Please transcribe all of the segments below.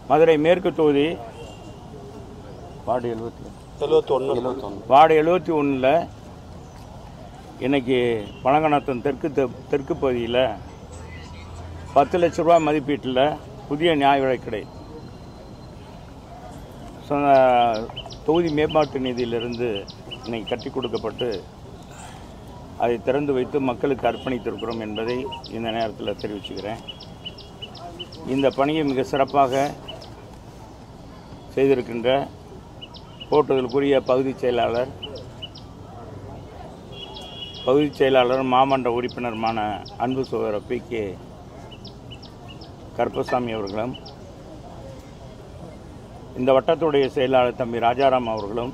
மதுரை மேற்கு தொகுதி வார்டு எழுபத்தி எழுபத்தி ஒன்று வார்டு எழுபத்தி ஒன்றில் இன்னைக்கு பழங்கணத்தம் தெற்கு தெ- தெற்கு பகுதியில் பத்து லட்ச ரூபாய் மதிப்பீட்டில் புதிய நியாய விலைக்கடை சொ- தொகுதி மேம்பாட்டு நிதியிலிருந்து இன்னைக்கு கட்டி கொடுக்கப்பட்டு அதை திறந்து வைத்து மக்களுக்கு அர்ப்பணித்திருக்கிறோம் என்பதை இந்த நேரத்தில் தெரிவிச்சுக்கிறேன் இந்த பணியை மிக சிறப்பாக செய்திருக்கின்ற போற்றுதலுக்குரிய பகுதி செயலாளர் பகுதி செயலாளர் மாமன்ற உறுப்பினருமான அன்பு சகோதரர் பி கே கருப்பசாமி அவர்களும் இந்த வட்டத்துடைய செயலாளர் தம்பி ராஜாராம் அவர்களும்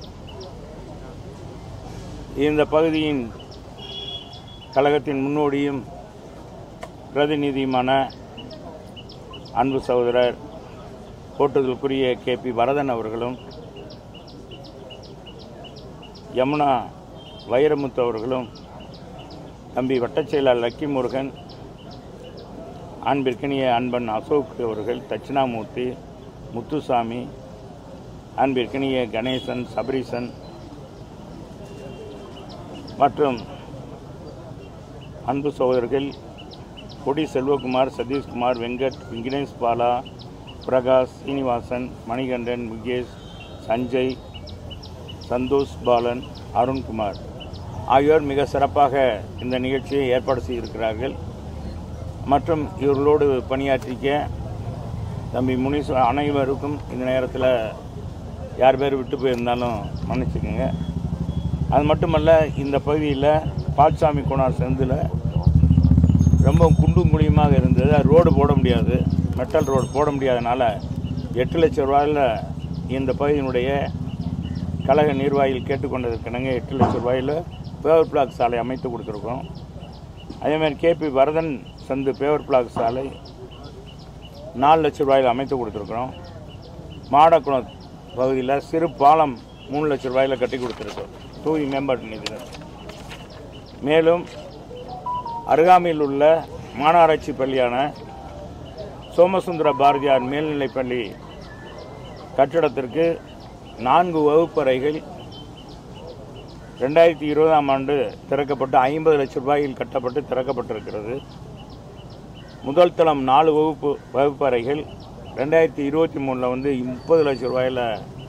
இந்த பகுதியின் கழகத்தின் முன்னோடியும் பிரதிநிதியுமான அன்பு சகோதரர் போற்றுதலுக்குரிய கே பி வரதன் அவர்களும் யமுனா வைரமுத்து அவர்களும் தம்பி வட்டச் செயலாளர் லக்கி முருகன் அன்பிற்கினிய அன்பன் அசோக் அவர்கள் தட்சிணாமூர்த்தி முத்துசாமி அன்பிற்கினிய கணேசன் சபரீசன் மற்றும் அன்பு சகோதரர்கள் கொடி செல்வகுமார் சதீஷ்குமார் வெங்கட் விக்னேஷ் பாலா பிரகாஷ் சீனிவாசன் மணிகண்டன் முகேஷ் சஞ்சய் சந்தோஷ் பாலன் அருண்குமார் ஆகியோர் மிக சிறப்பாக இந்த நிகழ்ச்சியை ஏற்பாடு செய்திருக்கிறார்கள் மற்றும் இவர்களோடு பணியாற்றிக்க தம்பி முனீஸ் அனைவருக்கும் இந்த நேரத்தில் யார் பேர் விட்டு போயிருந்தாலும் மன்னிச்சுக்கோங்க அது மட்டுமல்ல இந்த பகுதியில் பால்சாமி கோனார் செந்தில் ரொம்ப குண்டும் குழியுமாக இருந்தது அது ரோடு போட முடியாது மெட்டல் ரோடு போட முடியாதனால எட்டு லட்சம் ரூபாயில் இந்த பகுதியினுடைய கழக நிர்வாகிகள் கேட்டுக்கொண்டதற்கிணங்க எட்டு லட்சம் ரூபாயில் பேவர் பிளாக் சாலை அமைத்து கொடுத்துருக்கோம் அதேமாதிரி கேபி வரதன் சந்து பேவர் பிளாக் சாலை நாலு லட்சம் ரூபாயில் அமைத்து கொடுத்துருக்குறோம் மாடக்குளம் பகுதியில் சிறு பாலம் மூணு லட்சம் ரூபாயில் கட்டி கொடுத்துருக்கோம் தூய் மேம்பாட்டு நிதியில் மேலும் அருகாமையில் உள்ள மாநகராட்சி பள்ளியான சோமசுந்தர பாரதியார் மேல்நிலைப்பள்ளி கட்டிடத்திற்கு நான்கு வகுப்பறைகள் ரெண்டாயிரத்தி இருபதாம் ஆண்டு திறக்கப்பட்டு ஐம்பது லட்சம் ரூபாயில் கட்டப்பட்டு திறக்கப்பட்டிருக்கிறது முதல் தளம் நாலு வகுப்பு வகுப்பறைகள் ரெண்டாயிரத்தி இருபத்தி மூணில் வந்து முப்பது லட்சம் ரூபாயில்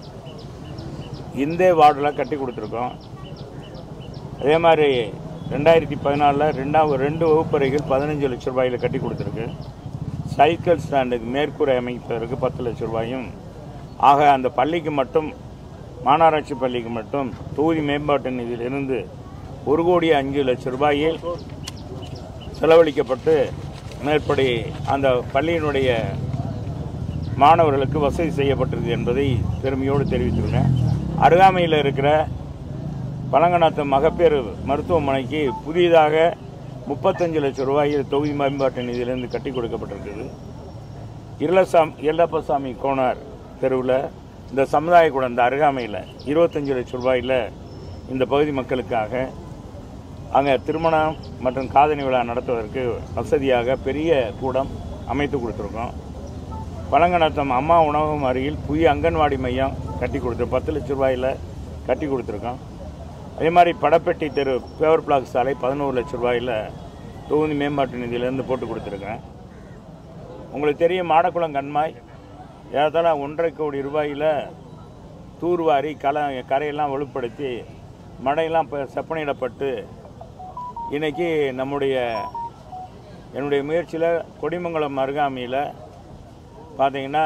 இந்த வார்டில் கட்டி கொடுத்துருக்கோம் அதே மாதிரி ரெண்டாயிரத்தி பதினாலில் ரெண்டாவது ரெண்டு வகுப்பறைகள் பதினஞ்சு லட்சம் ரூபாயில் கட்டி கொடுத்துருக்கு சைக்கிள் ஸ்டாண்டுக்கு மேற்கூரை அமைப்பதற்கு பத்து லட்சம் ரூபாயும் ஆக அந்த பள்ளிக்கு மட்டும் மாநகராட்சி பள்ளிக்கு மட்டும் தொகுதி மேம்பாட்டு நிதியிலிருந்து ஒரு கோடி அஞ்சு லட்சம் ரூபாயில் செலவழிக்கப்பட்டு மேற்படி அந்த பள்ளியினுடைய மாணவர்களுக்கு வசதி செய்யப்பட்டிருக்கு என்பதை பெருமையோடு தெரிவித்துள்ளேன் அருகாமையில் இருக்கிற பழங்கநாத்து மகப்பேறு மருத்துவமனைக்கு புதிதாக முப்பத்தஞ்சு லட்சம் ரூபாயில் தொகுதி மேம்பாட்டு நிதியிலிருந்து கட்டி கொடுக்கப்பட்டிருக்குது இருளசாமி எல்லப்பசாமி கோனார் தெருவில் இந்த சமுதாய கூடம் இந்த அருகாமையில் இருபத்தஞ்சு லட்சம் ரூபாயில் இந்த பகுதி மக்களுக்காக அங்கே திருமணம் மற்றும் காதணி விழா நடத்துவதற்கு வசதியாக பெரிய கூடம் அமைத்து கொடுத்துருக்கோம் பழங்கநத்தம் அம்மா உணவகம் அருகில் புதிய அங்கன்வாடி மையம் கட்டி கொடுத்து பத்து லட்ச ரூபாயில் கட்டி கொடுத்துருக்கோம் அதே மாதிரி படப்பெட்டி தெரு பேவர் பிளாக் சாலை பதினோரு லட்ச ரூபாயில் தொகுதி மேம்பாட்டு நிதியிலேருந்து போட்டு கொடுத்துருக்கேன் உங்களுக்கு தெரியும் மாடக்குளம் கண்மாய் ஏறத்தாழ ஒன்றரை கோடி ரூபாயில் தூர்வாரி கல கரையெல்லாம் வலுப்படுத்தி மழையெல்லாம் இப்போ செப்பனிடப்பட்டு இன்னைக்கு நம்முடைய என்னுடைய முயற்சியில் கொடிமங்கலம் அருகாமையில் பார்த்தீங்கன்னா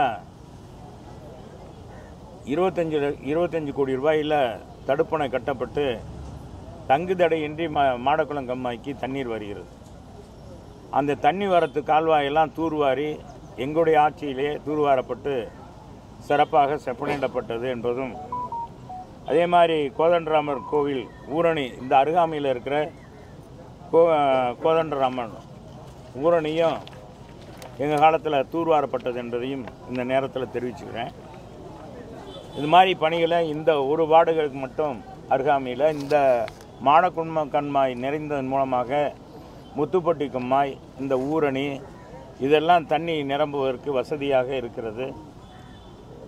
இருபத்தஞ்சு ல- இருபத்தஞ்சு கோடி ரூபாயில் தடுப்பணை கட்டப்பட்டு தங்கு தடையின்றி மா மாடக்குளம் கம்மாய்க்கு தண்ணீர் வருகிறது அந்த தண்ணி வரத்து கால்வாயெல்லாம் தூர்வாரி எங்களுடைய ஆட்சியிலே தூர்வாரப்பட்டு சிறப்பாக செப்பனிடப்பட்டது என்பதும் அதே மாதிரி கோதண்டராமர் கோவில் ஊரணி இந்த அருகாமையில் இருக்கிற கோ கோதண்டராமன் ஊரணியும் எங்கள் காலத்தில் தூர்வாரப்பட்டது என்பதையும் இந்த நேரத்தில் தெரிவிச்சுக்கிறேன் இது மாதிரி பணிகளை இந்த ஒரு வார்டுகளுக்கு மட்டும் அருகாமையில் இந்த மானக்குன்ம கண்மாய் நிறைந்ததன் மூலமாக முத்துப்பட்டி கம்மாய் இந்த ஊரணி இதெல்லாம் தண்ணி நிரம்புவதற்கு வசதியாக இருக்கிறது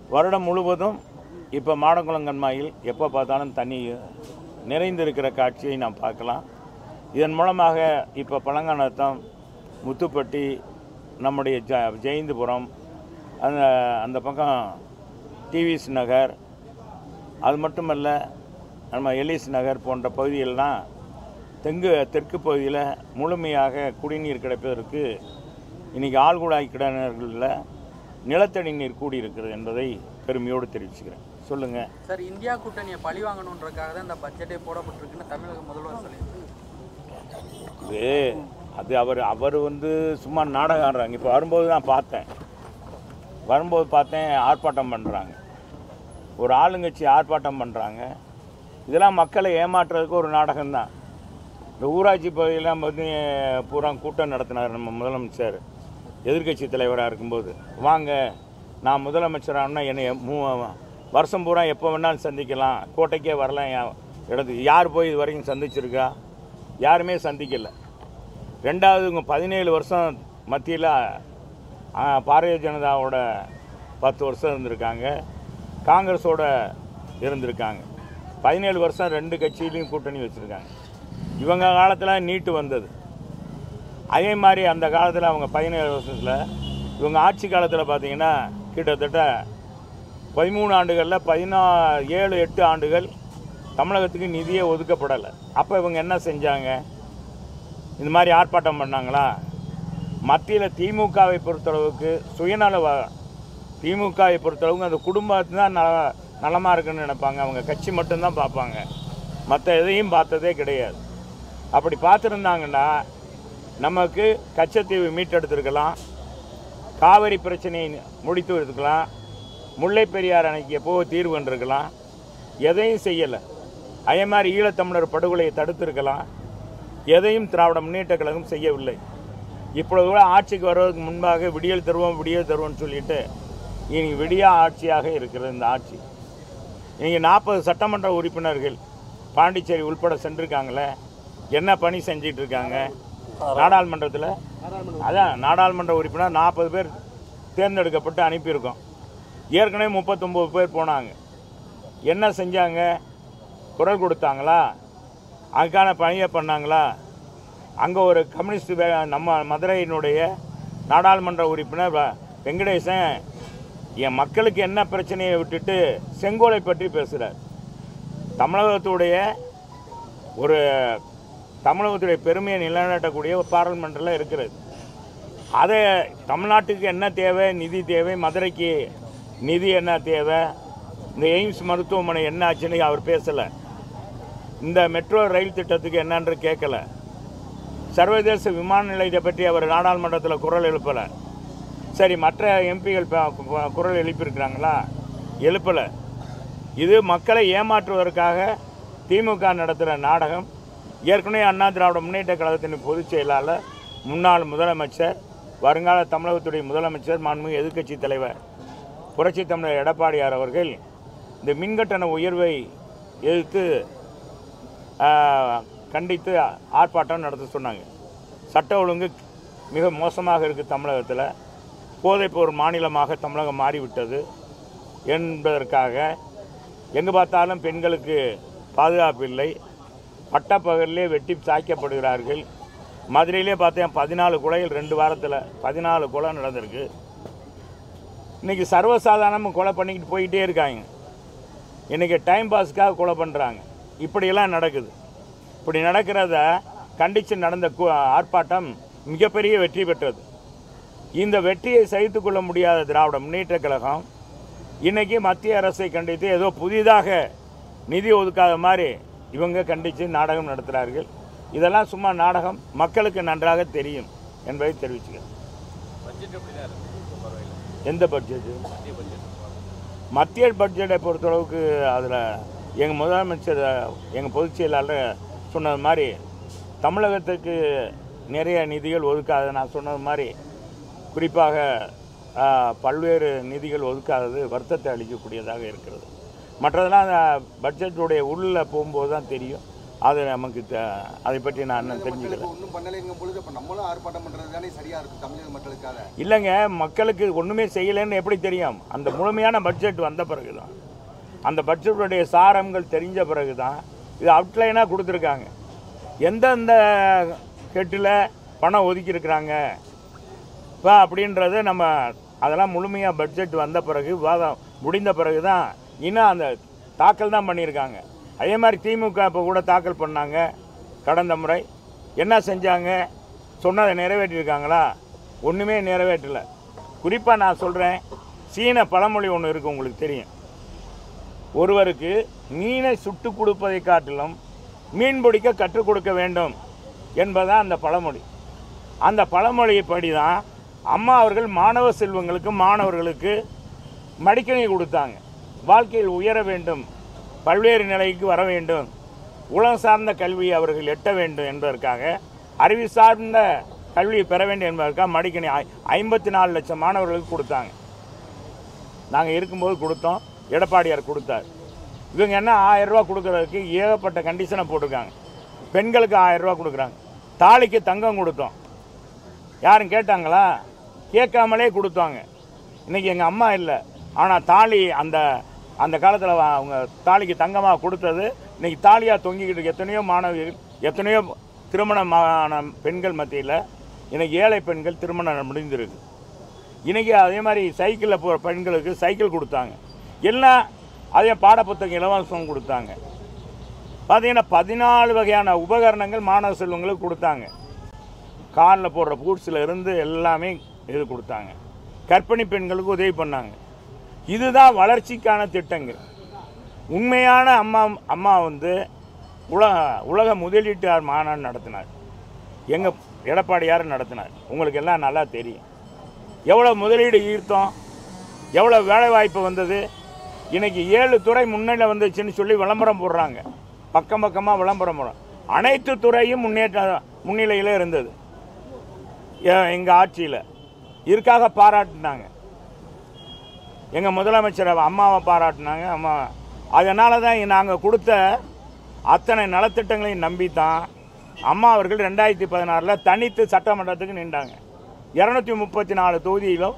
வருடம் முழுவதும் இப்போ மாடங்குளம் கண்மாயில் எப்போ பார்த்தாலும் தண்ணி நிறைந்திருக்கிற காட்சியை நாம் பார்க்கலாம் இதன் மூலமாக இப்போ பழங்கானத்தம் முத்துப்பட்டி நம்முடைய ஜ ஜெயந்திபுரம் அந்த அந்த பக்கம் டிவிஎஸ் நகர் அது மட்டுமல்ல நம்ம எலிஸ் நகர் போன்ற பகுதிகளெலாம் தெங்கு தெற்கு பகுதியில் முழுமையாக குடிநீர் கிடைப்பதற்கு இன்றைக்கி ஆழ்குழாய் கிணறுகளில் நிலத்தடி நீர் கூடியிருக்கிறது என்பதை பெருமையோடு தெரிவிச்சுக்கிறேன் சொல்லுங்கள் சார் இந்தியா கூட்டணியை பழி வாங்கணுன்றக்காக தான் இந்த பட்ஜெட்டே போடப்பட்டிருக்குன்னு தமிழக முதல்வர் சொல்லியிருக்காரு இது அது அவர் அவர் வந்து சும்மா நாடகம் ஆடுறாங்க இப்போ வரும்போது நான் பார்த்தேன் வரும்போது பார்த்தேன் ஆர்ப்பாட்டம் பண்ணுறாங்க ஒரு ஆளுங்கட்சி ஆர்ப்பாட்டம் பண்ணுறாங்க இதெல்லாம் மக்களை ஏமாற்றுறதுக்கு ஒரு நாடகம்தான் இந்த ஊராட்சி பகுதியெல்லாம் வந்து பூரா கூட்டம் நடத்தினார் நம்ம முதலமைச்சர் எதிர்க்கட்சி தலைவராக இருக்கும்போது வாங்க நான் முதலமைச்சரானா என்னை மூ வருஷம் பூரா எப்போ வேணாலும் சந்திக்கலாம் கோட்டைக்கே வரலாம் என் இடத்துக்கு யார் போய் இது வரைக்கும் சந்திச்சிருக்கா யாருமே சந்திக்கலை ரெண்டாவது இவங்க பதினேழு வருஷம் மத்தியில் பாரதிய ஜனதாவோட பத்து வருஷம் இருந்திருக்காங்க காங்கிரஸோட இருந்திருக்காங்க பதினேழு வருஷம் ரெண்டு கட்சியிலையும் கூட்டணி வச்சுருக்காங்க இவங்க காலத்தில் நீட்டு வந்தது அதே மாதிரி அந்த காலத்தில் அவங்க பதினேழு வருஷத்தில் இவங்க ஆட்சி காலத்தில் பார்த்தீங்கன்னா கிட்டத்தட்ட பதிமூணு ஆண்டுகளில் பதினா ஏழு எட்டு ஆண்டுகள் தமிழகத்துக்கு நிதியே ஒதுக்கப்படலை அப்போ இவங்க என்ன செஞ்சாங்க இந்த மாதிரி ஆர்ப்பாட்டம் பண்ணாங்களா மத்தியில் திமுகவை பொறுத்தளவுக்கு சுயநல வ- திமுகவை பொறுத்தளவுக்கு அந்த குடும்பத்து தான் நல நலமாக இருக்குன்னு நினைப்பாங்க அவங்க கட்சி மட்டும்தான் பார்ப்பாங்க மற்ற எதையும் பார்த்ததே கிடையாது அப்படி பார்த்துருந்தாங்கன்னா நமக்கு கச்சத்தீவு மீட்டெடுத்திருக்கலாம் காவிரி பிரச்சனையை முடித்து இருக்கலாம் முல்லை பெரியார் அணைக்கு எப்போ தீர்வு கண்டிருக்கலாம் எதையும் செய்யலை அதே மாதிரி ஈழத்தமிழர் படுகொலையை தடுத்திருக்கலாம் எதையும் திராவிட முன்னேற்ற கழகம் செய்யவில்லை இப்பொழுது கூட ஆட்சிக்கு வருவதற்கு முன்பாக விடியல் தருவோம் விடியல் தருவோம்னு சொல்லிட்டு இனி விடியா ஆட்சியாக இருக்கிறது இந்த ஆட்சி இன்றைக்கி நாற்பது சட்டமன்ற உறுப்பினர்கள் பாண்டிச்சேரி உள்பட சென்றிருக்காங்களே என்ன பணி செஞ்சிட்டு இருக்காங்க நாடாளுமன்றத்தில் அதான் நாடாளுமன்ற உறுப்பினர் நாற்பது பேர் தேர்ந்தெடுக்கப்பட்டு அனுப்பியிருக்கோம் ஏற்கனவே முப்பத்தொம்போது பேர் போனாங்க என்ன செஞ்சாங்க குரல் கொடுத்தாங்களா அதுக்கான பணியை பண்ணாங்களா அங்கே ஒரு கம்யூனிஸ்ட் வே- நம்ம மதுரையினுடைய நாடாளுமன்ற உறுப்பினர் வ- வெங்கடேசன் என் மக்களுக்கு என்ன பிரச்சனையை விட்டுட்டு செங்கோலை பற்றி பேசுகிறார் தமிழகத்துடைய ஒரு தமிழகத்துடைய பெருமையை நிலைநாட்டக்கூடிய ஒரு பாராளுமன்றத்தில் இருக்கிறது அதை தமிழ்நாட்டுக்கு என்ன தேவை நிதி தேவை மதுரைக்கு நிதி என்ன தேவை இந்த எய்ம்ஸ் மருத்துவமனை என்ன ஆச்சுன்னு அவர் பேசலை இந்த மெட்ரோ ரயில் திட்டத்துக்கு என்னன்னு கேட்கல சர்வதேச விமான நிலையத்தை பற்றி அவர் நாடாளுமன்றத்தில் குரல் எழுப்பலை சரி மற்ற எம்பிகள் குரல் எழுப்பியிருக்கிறாங்களா எழுப்பலை இது மக்களை ஏமாற்றுவதற்காக திமுக நடத்துகிற நாடகம் ஏற்கனவே அண்ணா திராவிட முன்னேற்ற கழகத்தின் பொதுச் செயலாளர் முன்னாள் முதலமைச்சர் வருங்கால தமிழகத்துடைய முதலமைச்சர் மாண்புமிகு எதிர்க்கட்சி தலைவர் புரட்சி தமிழர் எடப்பாடியார் அவர்கள் இந்த மின்கட்டண உயர்வை எதிர்த்து ஆஹ், கண்டித்து ஆர்ப்பாட்டம் நடத்த சொன்னாங்க சட்ட ஒழுங்கு மிக மோசமாக இருக்குது தமிழகத்தில் போதைப்பொருள் மாநிலமாக தமிழகம் மாறிவிட்டது என்பதற்காக எங்கே பார்த்தாலும் பெண்களுக்கு பாதுகாப்பு இல்லை பட்டப்பகலிலே வெட்டி சாய்க்கப்படுகிறார்கள் மதுரையிலே பார்த்தேன் பதினாலு கொலைகள் ரெண்டு வாரத்தில் பதினாலு கொலை நடந்திருக்கு இன்றைக்கி சர்வசாதாரணமாக கொலை பண்ணிக்கிட்டு போயிட்டே இருக்காங்க இன்றைக்கி டைம் பாஸ்க்காக கொலை பண்ணுறாங்க இப்படியெல்லாம் நடக்குது இப்படி நடக்கிறத கண்டித்து நடந்த கு- ஆர்ப்பாட்டம் மிகப்பெரிய வெற்றி பெற்றது இந்த வெற்றியை சகித்துக் கொள்ள முடியாத திராவிட முன்னேற்ற கழகம் இன்னைக்கு மத்திய அரசை கண்டித்து ஏதோ புதிதாக நிதி ஒதுக்காத மாதிரி இவங்க கண்டித்து நாடகம் நடத்துகிறார்கள் இதெல்லாம் சும்மா நாடகம் மக்களுக்கு நன்றாக தெரியும் என்பதை தெரிவிச்சுக்கிறேன் எந்த பட்ஜெட்டு மத்திய பட்ஜெட்டை பொறுத்தளவுக்கு அதில் எங்கள் முதலமைச்சர் எங்கள் பொதுச் செயலாளர் சொன்னது மாதிரி தமிழகத்துக்கு நிறைய நிதிகள் ஒதுக்காது நான் சொன்னது மாதிரி குறிப்பாக ஆ, பல்வேறு நிதிகள் ஒதுக்காதது வருத்தத்தை அளிக்கக்கூடியதாக இருக்கிறது மற்றதெல்லாம் அந்த பட்ஜெட்டுடைய உள்ளே போகும்போது தான் தெரியும் அது நமக்கு த- அதை பற்றி நான் இன்னும் தெரிஞ்சுக்கல மக்களுக்கு ஒன்றும் பண்ணலைங்கும் பொழுது அப்ப நம்மளும் ஆர்ப்பாட்டம் பண்றது தானே சரியா இருக்கும் தமிழக மக்களுக்காக இல்லைங்க மக்களுக்கு ஒன்றுமே செய்யலைன்னு எப்படி தெரியும் அந்த முழுமையான பட்ஜெட் வந்த பிறகு தான் அந்த பட்ஜெட்டுடைய சாரங்கள் தெரிஞ்ச பிறகு தான் இது அவுட்லைனாக கொடுத்துருக்காங்க எந்தெந்த கெட்டில் பணம் ஒதுக்கியிருக்கிறாங்க இப்போ அப்படின்றது நம்ம அதெல்லாம் முழுமையாக பட்ஜெட் வந்த பிறகு விவாதம் முடிந்த பிறகு தான் இன்னும் அந்த தாக்கல் தான் பண்ணியிருக்காங்க அதே மாதிரி திமுக இப்போ கூட தாக்கல் பண்ணாங்க கடந்த முறை என்ன செஞ்சாங்க சொன்னதை நிறைவேற்றியிருக்காங்களா ஒன்றுமே நிறைவேற்றலை குறிப்பாக நான் சொல்கிறேன் சீன பழமொழி ஒன்று இருக்குது உங்களுக்கு தெரியும் ஒருவருக்கு மீனை சுட்டு கொடுப்பதை காட்டிலும் மீன் பிடிக்க கற்றுக் கொடுக்க வேண்டும் என்பதுதான் அந்த பழமொழி அந்த பழமொழிப்படி தான் அம்மா அவர்கள் மாணவ செல்வங்களுக்கு மாணவர்களுக்கு மடிக்கணி கொடுத்தாங்க வாழ்க்கையில் உயர வேண்டும் பல்வேறு நிலைக்கு வர வேண்டும் உலகம் சார்ந்த கல்வியை அவர்கள் எட்ட வேண்டும் என்பதற்காக அறிவு சார்ந்த கல்வியை பெற வேண்டும் என்பதற்காக மடிக்கணி ஐம்பத்தி நாலு லட்சம் மாணவர்களுக்கு கொடுத்தாங்க நாங்கள் இருக்கும்போது கொடுத்தோம் எடப்பாடியார் கொடுத்தார் இவங்க என்ன ஆயிரம் ரூபா கொடுக்கறதுக்கு ஏகப்பட்ட கண்டிஷனை போட்டிருக்காங்க பெண்களுக்கு ஆயிரம் ரூபா கொடுக்குறாங்க தாலிக்கு தங்கம் கொடுத்தோம் யாரும் கேட்டாங்களா கேட்காமலே கொடுத்தாங்க இன்னைக்கு எங்கள் அம்மா இல்லை ஆனால் தாலி அந்த அந்த காலத்தில் அவங்க தாலிக்கு தங்கமாக கொடுத்தது இன்னைக்கு தாலியாக தொங்கிக்கிட்டு இருக்கு. எத்தனையோ மாணவிகள் எத்தனையோ திருமணமான பெண்கள் மத்தியில் இன்னைக்கு ஏழை பெண்கள் திருமணம் முடிந்திருக்கு இன்னைக்கு அதே மாதிரி சைக்கிளில் போகிற பெண்களுக்கு சைக்கிள் கொடுத்தாங்க எல்லாம் அதே பாடப்புத்தகம் இலவசம் கொடுத்தாங்க பார்த்தீங்கன்னா பதினாலு வகையான உபகரணங்கள் மாணவ செல்வங்களுக்கு கொடுத்தாங்க காலில் போடுற பூட்ஸில் இருந்து எல்லாமே இது கொடுத்தாங்க கர்ப்பிணி பெண்களுக்கு உதவி பண்ணாங்க இதுதான் வளர்ச்சிக்கான திட்டங்கள் உண்மையான அம்மா அம்மா வந்து உலக உலக முதலீட்டார் மாநாடு நடத்தினார் எங்கள் எடப்பாடியார் நடத்தினார் உங்களுக்கு எல்லாம் நல்லா தெரியும் எவ்வளோ முதலீடு ஈர்த்தோம் எவ்வளோ வேலைவாய்ப்பு வந்தது இன்னைக்கு ஏழு துறை முன்னிலை வந்துச்சுன்னு சொல்லி விளம்பரம் போடுறாங்க பக்கம் பக்கமாக விளம்பரம் போடுறோம் அனைத்து துறையும் முன்னேற்ற முன்னிலையில் இருந்தது எங்கள் ஆட்சியில் இதுக்காக பாராட்டினாங்க எங்கள் முதலமைச்சர் அம்மாவை பாராட்டினாங்க அம்மா அதனால தான் நாங்கள் கொடுத்த அத்தனை நலத்திட்டங்களையும் நம்பி தான் அம்மா அவர்கள் ரெண்டாயிரத்தி பதினாறில் தனித்து சட்டமன்றத்துக்கு நின்றாங்க இரநூத்தி முப்பத்தி நாலு தொகுதியிலும்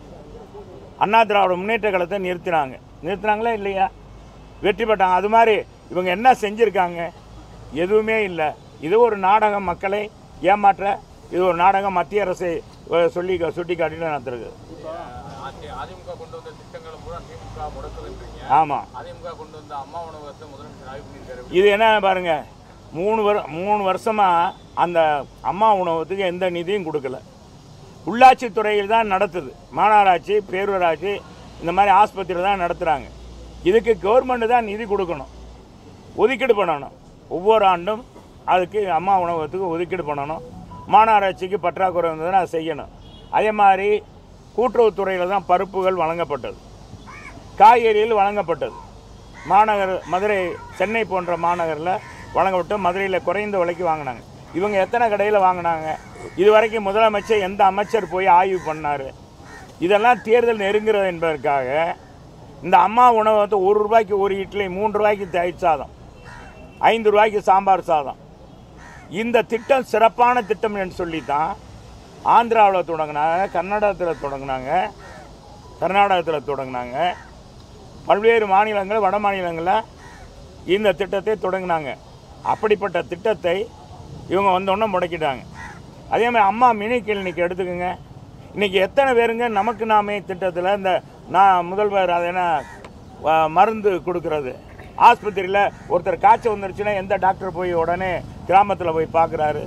அண்ணா திராவிட முன்னேற்ற கழகத்தை நிறுத்தினாங்க நிறுத்தினாங்களா இல்லையா வெற்றி பெற்றாங்க அது மாதிரி இவங்க என்ன செஞ்சுருக்காங்க எதுவுமே இல்லை இது ஒரு நாடகம் மக்களை ஏமாற்ற இது ஒரு நாடகம் மத்திய அரசை அஹ், சொல்லி சுட்டி காட்டிட்டு நடத்துறது அதி- அதிமுக கொண்டு வந்த திட்டங்களும் கூட திமுக முடக்குதுன்றீங்க ஆமாம் அதிமுக கொண்டு வந்த அம்மா உணவகத்தை முதலமைச்சர் ஆய்வு பண்ணியிருக்காரு இது என்ன பாருங்க மூணு வரு மூணு வருஷமாக அந்த அம்மா உணவகத்துக்கு எந்த நிதியும் கொடுக்கல உள்ளாட்சி துறையில் தான் நடத்துது மாநகராட்சி பேரூராட்சி இந்த மாதிரி ஆஸ்பத்திரி தான் நடத்துகிறாங்க இதுக்கு கவர்மெண்ட் தான் நிதி கொடுக்கணும் ஒதுக்கீடு பண்ணணும் ஒவ்வொரு ஆண்டும் அதுக்கு அம்மா உணவகத்துக்கு ஒதுக்கீடு பண்ணணும் மாநகராட்சிக்கு பற்றாக்குறை இருந்ததுன்னா அதை செய்யணும் அதே மாதிரி கூட்டுறவுத்துறையில் தான் பருப்புகள் வழங்கப்பட்டது காய்கறிகள் வழங்கப்பட்டது மாநகர் மதுரை சென்னை போன்ற மாநகரில் வழங்கப்பட்டு மதுரையில் குறைந்த விலைக்கு வாங்கினாங்க இவங்க எத்தனை கடையில் வாங்கினாங்க இது வரைக்கும் முதலமைச்சர் எந்த அமைச்சர் போய் ஆய்வு பண்ணார் இதெல்லாம் தேர்தல் நெருங்குறது என்பதற்காக இந்த அம்மா உணவகத்தை ஒரு ரூபாய்க்கு ஒரு இட்லி மூன்று ரூபாய்க்கு தயிர் சாதம் ஐந்து ரூபாய்க்கு சாம்பார் சாதம் இந்த திட்டம் சிறப்பான திட்டம் என்று சொல்லி தான் ஆந்திராவில் தொடங்கினாங்க கர்நாடகத்தில் தொடங்கினாங்க கர்நாடகத்தில் தொடங்கினாங்க பல்வேறு மாநிலங்கள் வட மாநிலங்களில் இந்த திட்டத்தை தொடங்கினாங்க அப்படிப்பட்ட திட்டத்தை இவங்க வந்தோடனே முடக்கிட்டாங்க அதே மாதிரி அம்மா மினி கிளினிக் எடுத்துக்கோங்க இன்றைக்கி எத்தனை பேருங்க நமக்கு நாமே திட்டத்தில் இந்த நான் முதல்வர் அது என்ன வ- மருந்து கொடுக்கறது ஆஸ்பத்திரியில் ஒருத்தர் காய்ச்சல் வந்துருச்சுன்னா எந்த டாக்டர் போய் உடனே கிராமத்தில் போய் பார்க்குறாரு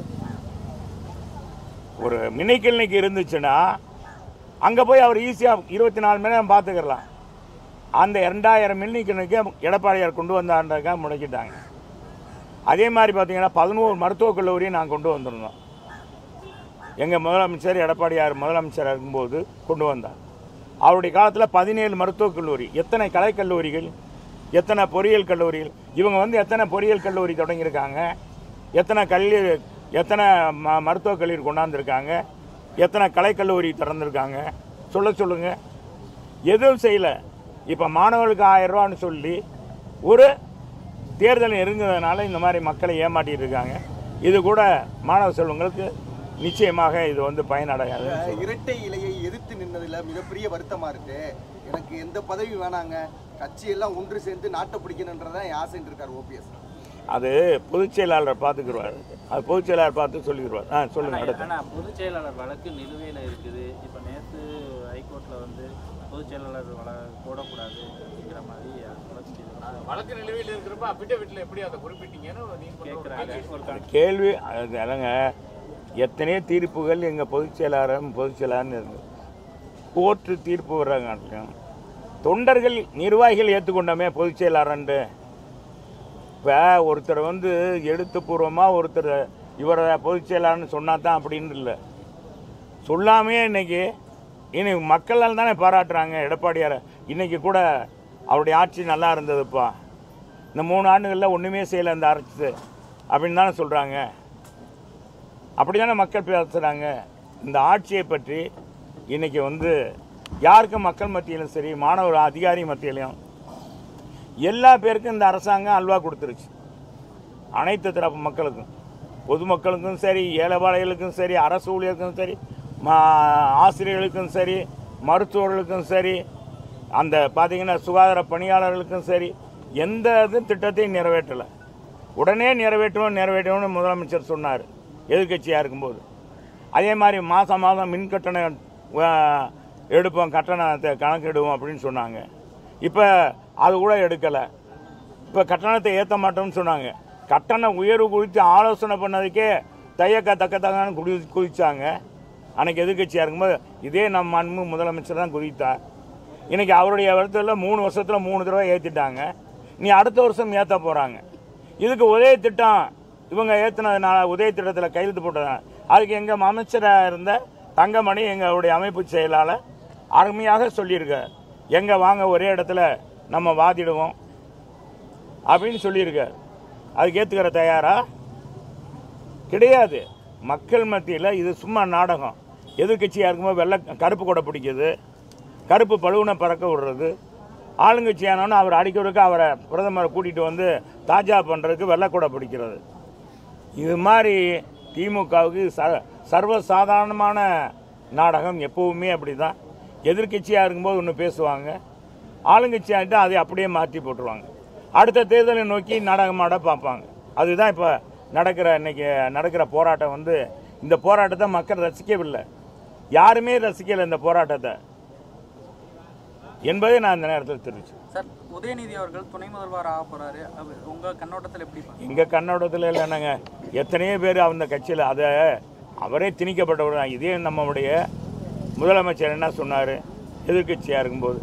ஒரு மினி கிளினிக் இருந்துச்சுன்னா அங்கே போய் அவர் ஈஸியாக இருபத்தி நாலு மணி நேரம் பார்த்துக்கலாம் அந்த ரெண்டாயிரம் மில்லி கிணக்கு எடப்பாடியார் கொண்டு வந்தான்றதுக்காக முடக்கிட்டாங்க அதே மாதிரி பார்த்தீங்கன்னா பதினோரு மருத்துவக் கல்லூரியை நான் கொண்டு வந்திருந்தோம் எங்கள் முதலமைச்சர் எடப்பாடியார் முதலமைச்சராக இருக்கும்போது கொண்டு வந்தார் அவருடைய காலத்தில் பதினேழு மருத்துவக் கல்லூரி எத்தனை கலைக்கல்லூரிகள் எத்தனை பொறியியல் கல்லூரிகள் இவங்க வந்து எத்தனை பொறியியல் கல்லூரி தொடங்கியிருக்காங்க எத்தனை கல்வி எத்தனை ம மருத்துவக் கல்லூரி கொண்டாந்துருக்காங்க எத்தனை கலைக்கல்லூரி திறந்திருக்காங்க சொல்ல சொல்லுங்கள் எதுவும் செய்யலை இப்போ மாணவர்களுக்கு ஆயிரம் ரூபான்னு சொல்லி ஒரு தேர்தல் நெருங்குறதுனால இந்த மாதிரி மக்களை ஏமாட்டிட்டு இருக்காங்க இது கூட மாணவ செல்வங்களுக்கு நிச்சயமாக இது வந்து பயனடையாது இரட்டை இலையை எதிர்த்து நின்னதுல மிகப்பெரிய வருத்தமா இருக்கு எனக்கு எந்த பதவி வேணாங்க கட்சி எல்லாம் ஒன்று சேர்ந்து நாட்டை பிடிக்கணுன்றதான் என் ஆசைன்னு இருக்காரு ஓபிஎஸ் அது பொதுச் செயலாளர் பார்த்துக்குருவார் அது பொதுச் செயலாளர் பார்த்து சொல்லிடுவார் ஆ சொல்லுங்கள் அடுத்து ஆனால் பொதுச் செயலாளர் வழக்கு நிலுவையில் இருக்குது இப்போ நேற்று ஹைகோர்ட்டில் வந்து பொதுச் செயலாளர் வழ போடக்கூடாது அப்படிங்கிற மாதிரி வழக்கு இது வழக்கு நிலுவையில் இருக்கிறப்ப அபிடவிட்ல எப்படி அதை குறிப்பிட்டீங்கன்னு நீங்க பண்ற ஒரு கேட்குறாங்க கேள்வி. ஒரு கணக்கு கேள்வி அது இல்லைங்க எத்தனையோ தீர்ப்புகள் எங்கள் பொதுச் செயலாளரும் பொதுச் செயலாளர்னு இருந்தது கோர்ட்டு தீர்ப்பு வர்றாங்க தொண்டர்கள் நிர்வாகிகள் ஏற்றுக்கொண்டோமே பொதுச் செயலாளர்ன்ட்டு இப்போ ஒருத்தர் வந்து எழுத்துப்பூர்வமாக ஒருத்தர் இவரை பொதுச் செயலாளர்னு சொன்னா தான் அப்படின்னு இல்லை சொல்லாமையே இன்னைக்கு இனி மக்களால் தானே பாராட்டுறாங்க எடப்பாடியாரை இன்னைக்கு கூட அவருடைய ஆட்சி நல்லா இருந்ததுப்பா இந்த மூணு ஆண்டுகளில் ஒன்றுமே செய்யலை அந்த அரசு அப்படின்னு தானே சொல்கிறாங்க அப்படி தானே மக்கள் பேசுகிறாங்க இந்த ஆட்சியை பற்றி இன்னைக்கு வந்து யாருக்கும் மக்கள் மத்தியிலும் சரி மாணவர் அதிகாரி மத்தியிலையும் எல்லா பேருக்கும் இந்த அரசாங்கம் அல்வா கொடுத்துருச்சு அனைத்து தரப்பு மக்களுக்கும் பொதுமக்களுக்கும் சரி ஏழைபாளைகளுக்கும் சரி அரசு ஊழியருக்கும் சரி மா ஆசிரியர்களுக்கும் சரி மருத்துவர்களுக்கும் சரி அந்த பார்த்தீங்கன்னா சுகாதார பணியாளர்களுக்கும் சரி எந்த இது திட்டத்தையும் நிறைவேற்றலை உடனே நிறைவேற்றணும் நிறைவேற்றணும்னு முதலமைச்சர் சொன்னார் எதிர்க்கட்சியாக இருக்கும்போது அதே மாதிரி மாதம் மாதம் மின் கட்டணம் அஹ், எடுப்போம் கட்டணத்தை கணக்கிடுவோம் அப்படின்னு சொன்னாங்க இப்போ அது கூட எடுக்கலை இப்போ கட்டணத்தை ஏற்ற மாட்டோம்னு சொன்னாங்க கட்டண உயர்வு குறித்து ஆலோசனை பண்ணதுக்கே தையக்க தக்க தகன்னு குடி குதிச்சாங்க அன்னைக்கு எதிர்க்கட்சியாக இருக்கும்போது இதே நம்ம அன்பு முதலமைச்சர் தான் குதித்தார் இன்னைக்கு அவருடைய வருத்தத்தில் மூணு வருஷத்தில் மூணு தடவை ஏற்றிட்டாங்க நீ அடுத்த வருஷம் ஏற்ற போகிறாங்க இதுக்கு உதய திட்டம் இவங்க ஏற்றினதுனால உதய திட்டத்தில் கையெழுத்து போட்டதுனால அதுக்கு எங்கள் அமைச்சராக இருந்த தங்கமணி எங்களுடைய அமைப்பு செயலாளர் அருமையாக சொல்லியிருக்கார் எங்கே வாங்க ஒரே இடத்துல நம்ம வாதிடுவோம் அப்படின்னு சொல்லியிருக்கார் அதுக்கு ஏற்றுக்கிற தயாரா கிடையாது மக்கள் மத்தியில் இது சும்மா நாடகம் எதிர்கட்சியாக இருக்கும்போது வெள்ளை கருப்பு கொடை பிடிக்குது கருப்பு பழுவனை பறக்க விடுறது ஆளுங்கட்சியானோன்னு அவர் அடிக்கிறதுக்கு அவரை பிரதமரை கூட்டிகிட்டு வந்து தாஜா பண்ணுறதுக்கு வெள்ளைக்கூடை பிடிக்கிறது இது மாதிரி திமுகவுக்கு ச சர்வசாதாரணமான நாடகம் எப்போவுமே அப்படி தான் எதிர்கட்சியாக இருக்கும்போது ஒன்று பேசுவாங்க ஆளுங்கட்சியாகிட்டு அதை அப்படியே மாற்றி போட்டுருவாங்க அடுத்த தேர்தலை நோக்கி நாடகமாட பார்ப்பாங்க அதுதான் இப்போ நடக்கிற இன்னைக்கு நடக்கிற போராட்டம் வந்து இந்த போராட்டத்தை மக்கள் ரசிக்கவில்லை யாருமே ரசிக்கலை இந்த போராட்டத்தை என்பதை நான் இந்த நேரத்தில் தெரிவிச்சேன் சார் உதயநிதி அவர்கள் துணை முதல்வர் ஆக போறாரு அவர் உங்க கண்ணோட்டத்தில் எப்படி பாக்குறீங்க? எங்கள் கண்ணோட்டத்தில் இல்லைனாங்க எத்தனையோ பேர் அந்த கட்சியில் அதை அவரே திணிக்கப்பட்டவர் தான் இதே நம்மளுடைய முதலமைச்சர் என்ன சொன்னார் எதிர்க்கட்சியாக இருக்கும்போது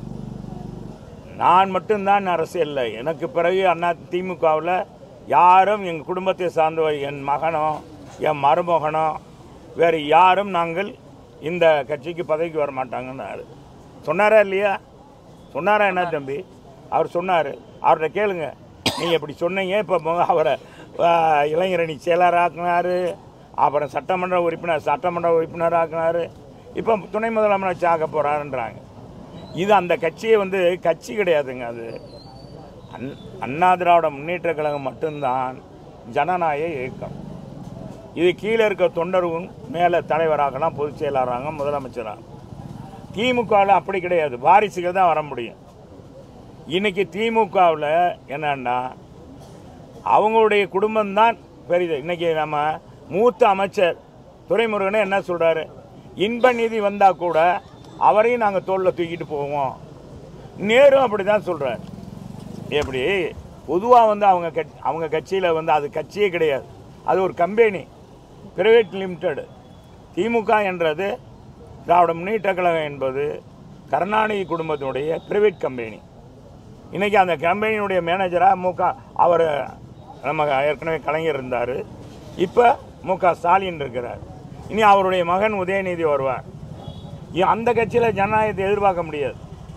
நான் மட்டும்தான் அரசியலில் எனக்கு பிறகு அண்ணா திமுகவில் யாரும் எங்கள் குடும்பத்தை சார்ந்தவர் என் மகனோ என் மருமகனோ வேறு யாரும் நாங்கள் இந்த கட்சிக்கு பதவிக்கு வர மாட்டாங்கன்னாரு சொன்னாரா இல்லையா சொன்னாரா என்ன தம்பி அவர் சொன்னார் அவர்கிட்ட கேளுங்க நீங்கள் இப்படி சொன்னீங்க இப்போ அவரை ஆ, இளைஞரணி செயலராக்குனாரு அப்புறம் சட்டமன்ற உறுப்பினர் சட்டமன்ற உறுப்பினர் ஆக்குனாரு இப்போ துணை முதலமைச்சர் ஆக்க போகிறாருன்றாங்க இது அந்த கட்சியை வந்து கட்சி கிடையாதுங்க அது அன் அண்ணா திராவிட முன்னேற்ற கழகம் மட்டும்தான் ஜனநாயக இயக்கம் இது கீழே இருக்க தொண்டரும் மேலே தலைவராகலாம் பொதுச் செயலாளராக முதலமைச்சராக திமுகவில் அப்படி கிடையாது வாரிசுகள் தான் வர முடியும் இன்னைக்கு திமுகவில் என்னன்னா அவங்களுடைய குடும்பம்தான் பெரியது இன்னைக்கு நம்ம மூத்த அமைச்சர் துரைமுருகனே என்ன சொல்றாரு இன்ப நிதி வந்தா கூட அவரையும் நாங்கள் தோளில் தூக்கிட்டு போவோம் நேரும் அப்படி தான் சொல்றாரு எப்படி பொதுவாக வந்து அவங்க கட் அவங்க கட்சியில் வந்து அது கட்சியே கிடையாது அது ஒரு கம்பெனி பிரைவேட் லிமிடெட் திமுக என்றது திராவிட முன்னேற்ற கழகம் என்பது கருணாநிதி குடும்பத்தினுடைய பிரைவேட் கம்பெனி இன்றைக்கி அந்த கம்பெனியுடைய மேனேஜராக முக அவர் நம்ம ஏற்கனவே கலைஞர் இருந்தார் இப்போ மு க ஸ்டாலின் இருக்கிறார் இனி அவருடைய மகன் உதயநிதி வருவார் இ- அந்த கட்சியில் ஜனநாயகத்தை எதிர்பார்க்க முடியாது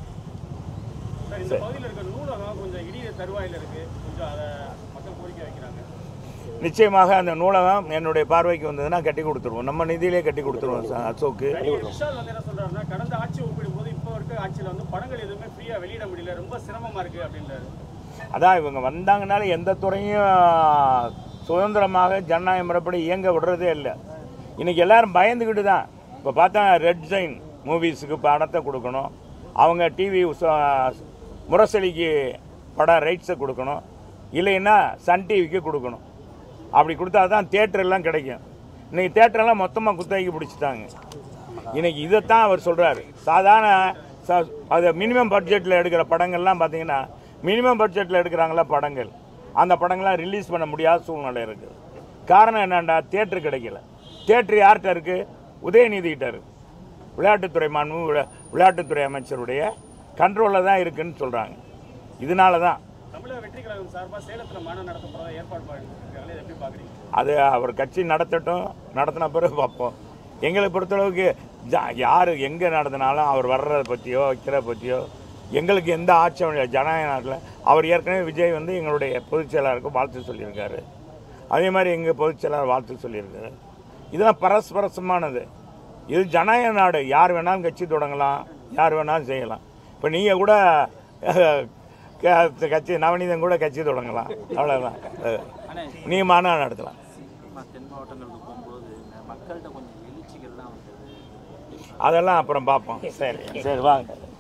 சார் இந்த பகுதியில் இருக்க நூலகம் கொஞ்சம் இடிய தருவாயில் இருக்கு கொஞ்சம் அதை மக்கள் கோரிக்கை வைக்கிறாங்க நிச்சயமாக அந்த நூலகம் என்னுடைய பார்வைக்கு வந்ததுன்னா கட்டி கொடுத்துருவோம் நம்ம நிதியிலே கட்டி கொடுத்துருவோம் ச- அசோக்கு நடிகர் விஷால் வந்து என்ன சொல்றாருன்னா கடந்த ஆட்சி ஒப்பிடும்போது இப்போ இருக்க ஆட்சியில் வந்து படங்கள் எதுவுமே ஃப்ரீயா வெளியிட முடியல ரொம்ப சிரமமா இருக்கு அப்படின்றாரு அதான் இவங்க வந்தாங்கனால எந்த துறையும் சுதந்திரமாக ஜனநாயக முறைப்படி இயங்க விடுறதே இல்லை இன்னைக்கு எல்லாரும் பயந்துக்கிட்டு தான் இப்போ பார்த்தா ரெட் சைன் மூவிஸுக்கு படத்தை கொடுக்கணும் அவங்க டிவி முரசொலிக்கு படம் ரைட்ஸை கொடுக்கணும் இல்லைன்னா சன் டிவிக்கு கொடுக்கணும் அப்படி கொடுத்தா தான் தேட்டரெல்லாம் கிடைக்கும் இன்னைக்கு தேட்டரெல்லாம் மொத்தமாக குத்தகைக்கு பிடிச்சிட்டாங்க இன்னைக்கு இதைத்தான் அவர் சொல்கிறாரு சாதாரண ச- அது மினிமம் பட்ஜெட்டில் எடுக்கிற படங்கள்லாம் பார்த்தீங்கன்னா மினிமம் பட்ஜெட்டில் எடுக்கிறாங்களா படங்கள் அந்த படங்கள்லாம் ரிலீஸ் பண்ண முடியாத சூழ்நிலை இருக்குது காரணம் என்னண்டா தேட்டர் கிடைக்கல தேட்டர் யார்கிட்ட இருக்குது உதயநிதிகிட்ட இருக்கு விளையாட்டுத்துறை மாண்பு விளை- விளையாட்டுத்துறை அமைச்சருடைய கண்ட்ரோலில் தான் இருக்குன்னு சொல்கிறாங்க இதனால தான் தமிழக வெற்றி கழகம் சார்பாக சேலத்தில் மாநாடு நடத்த போகிறதா ஏற்பாடு பண்ணிருக்காங்களே இதை எப்படி பார்க்குறீங்க அது அவர் கட்சி நடத்தட்டும் நடத்தின பிறகு பார்ப்போம் எங்களை பொறுத்தளவுக்கு ஜா யார் எங்கே நடத்தினாலும் அவர் வர்றதை பற்றியோ வைக்கிறத பற்றியோ எங்களுக்கு எந்த ஆட்சேபம் இல்லை ஜனநாயக நாட்டில் அவர் ஏற்கனவே விஜய் வந்து எங்களுடைய பொதுச் செயலாளருக்கு வாழ்த்து சொல்லியிருக்காரு அதே மாதிரி எங்கள் பொதுச் செயலாளர் வாழ்த்து சொல்லியிருக்காரு இதெல்லாம் பரஸ்பரசமானது இது ஜனநாயக நாடு யார் வேணாலும் கட்சி தொடங்கலாம் யார் வேணாலும் செய்யலாம் இப்போ நீங்கள் கூட அஹ், க- கட்சி நவநீதன் கூட கட்சி தொடங்கலாம் அவ்வளோதான் ஆனால் நீங்கள் மாநாடு நடத்தலாம் தென் மாவட்டங்களுக்கு போகும்போது இந்த மக்கள்கிட்ட கொஞ்சம் எழுச்சிகள்லாம் வந்தது அதெல்லாம் அப்புறம் பார்ப்போம் சரி சரி வாங்க